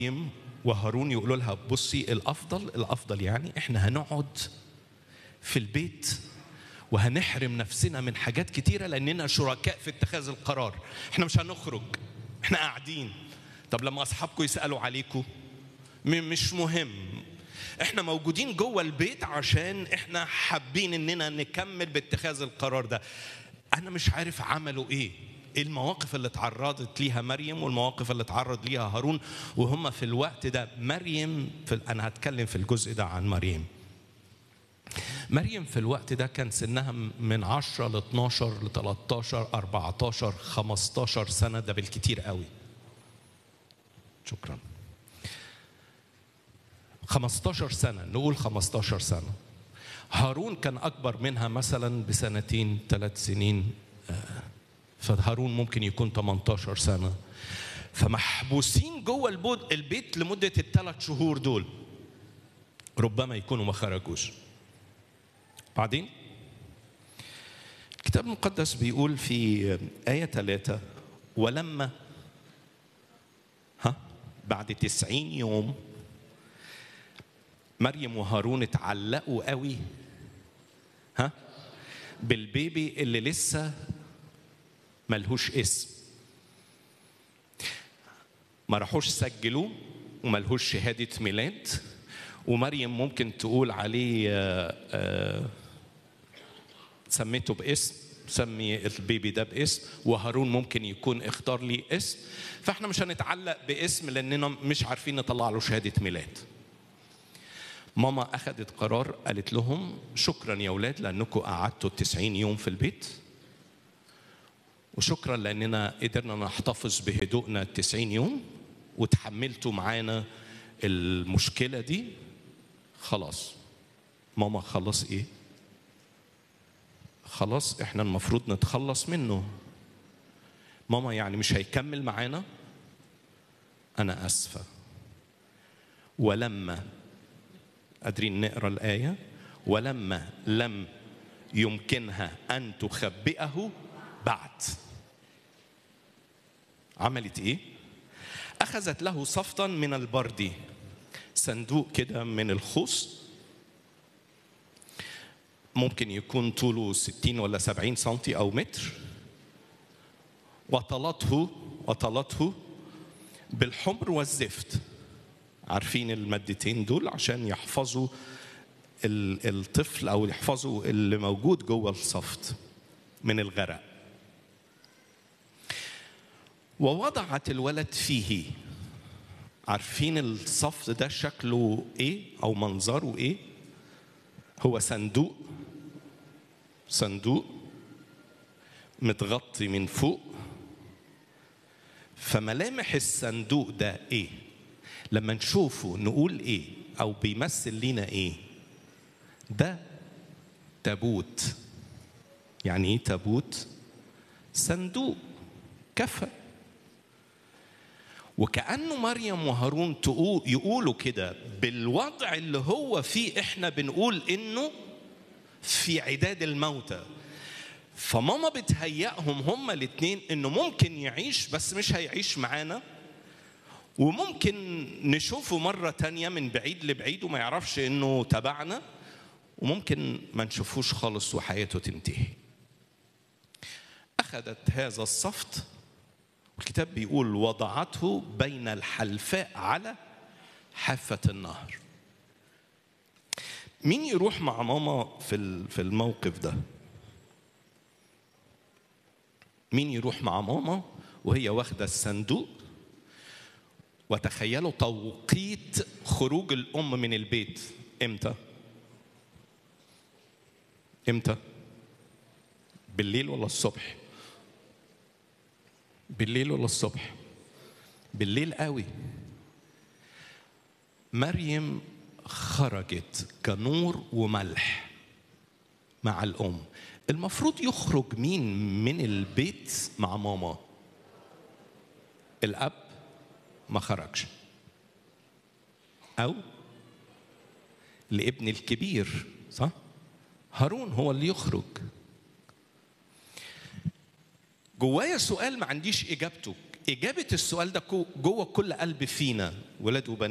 مريم وهارون يقولوا لها بصي الافضل الافضل يعني احنا هنقعد في البيت وهنحرم نفسنا من حاجات كتيره لاننا شركاء في اتخاذ القرار احنا مش هنخرج احنا قاعدين طب لما اصحابكم يسالوا عليكم م- مش مهم احنا موجودين جوه البيت عشان احنا حابين اننا نكمل باتخاذ القرار ده انا مش عارف عملوا ايه ايه المواقف اللي اتعرضت ليها مريم والمواقف اللي اتعرض ليها هارون وهم في الوقت ده مريم في انا هتكلم في الجزء ده عن مريم مريم في الوقت ده كان سنها من 10 ل 12 ل 13 14 15 سنه ده بالكتير قوي شكرا 15 سنة نقول 15 سنة هارون كان أكبر منها مثلا بسنتين ثلاث سنين آه، فهارون ممكن يكون 18 سنة فمحبوسين جوه البود- البيت لمدة الثلاث شهور دول ربما يكونوا ما خرجوش بعدين الكتاب المقدس بيقول في آية ثلاثة ولما ها بعد تسعين يوم مريم وهارون اتعلقوا قوي ها بالبيبي اللي لسه ملهوش اسم ما راحوش سجلوه وملهوش شهادة ميلاد ومريم ممكن تقول عليه آه، آه، سميته باسم سمي البيبي ده باسم وهارون ممكن يكون اختار لي اسم فاحنا مش هنتعلق باسم لاننا مش عارفين نطلع له شهاده ميلاد ماما اخذت قرار قالت لهم شكرا يا اولاد لانكم قعدتوا التسعين يوم في البيت وشكرا لاننا قدرنا نحتفظ بهدوءنا التسعين يوم وتحملتوا معانا المشكله دي خلاص ماما خلص ايه خلاص احنا المفروض نتخلص منه ماما يعني مش هيكمل معانا انا اسفه ولما قادرين نقرا الايه ولما لم يمكنها ان تخبئه بعد عملت ايه اخذت له صفتا من البرد صندوق كده من الخوص ممكن يكون طوله 60 ولا 70 سنتي او متر وطلته وطلته بالحمر والزفت عارفين المادتين دول عشان يحفظوا ال- الطفل او يحفظوا اللي موجود جوه الصفت من الغرق ووضعت الولد فيه عارفين الصفت ده شكله ايه او منظره ايه هو صندوق صندوق متغطي من فوق فملامح الصندوق ده ايه لما نشوفه نقول ايه او بيمثل لينا ايه ده تابوت يعني ايه تابوت صندوق كفن وكأنه مريم وهارون تقول يقولوا كده بالوضع اللي هو فيه احنا بنقول انه في عداد الموتى فماما بتهيأهم هما الاتنين انه ممكن يعيش بس مش هيعيش معانا وممكن نشوفه مرة تانية من بعيد لبعيد وما يعرفش انه تبعنا وممكن ما نشوفوش خالص وحياته تنتهي أخذت هذا الصفت الكتاب بيقول وضعته بين الحلفاء على حافة النهر مين يروح مع ماما في ال- في الموقف ده مين يروح مع ماما وهي واخده الصندوق وتخيلوا توقيت خروج الام من البيت امتى امتى بالليل ولا الصبح بالليل ولا الصبح بالليل قوي مريم خرجت كنور وملح مع الام المفروض يخرج مين من البيت مع ماما الاب ما خرجش او الابن الكبير صح هارون هو اللي يخرج جوايا سؤال ما عنديش اجابته اجابه السؤال ده جوه كل قلب فينا ولاد وبنات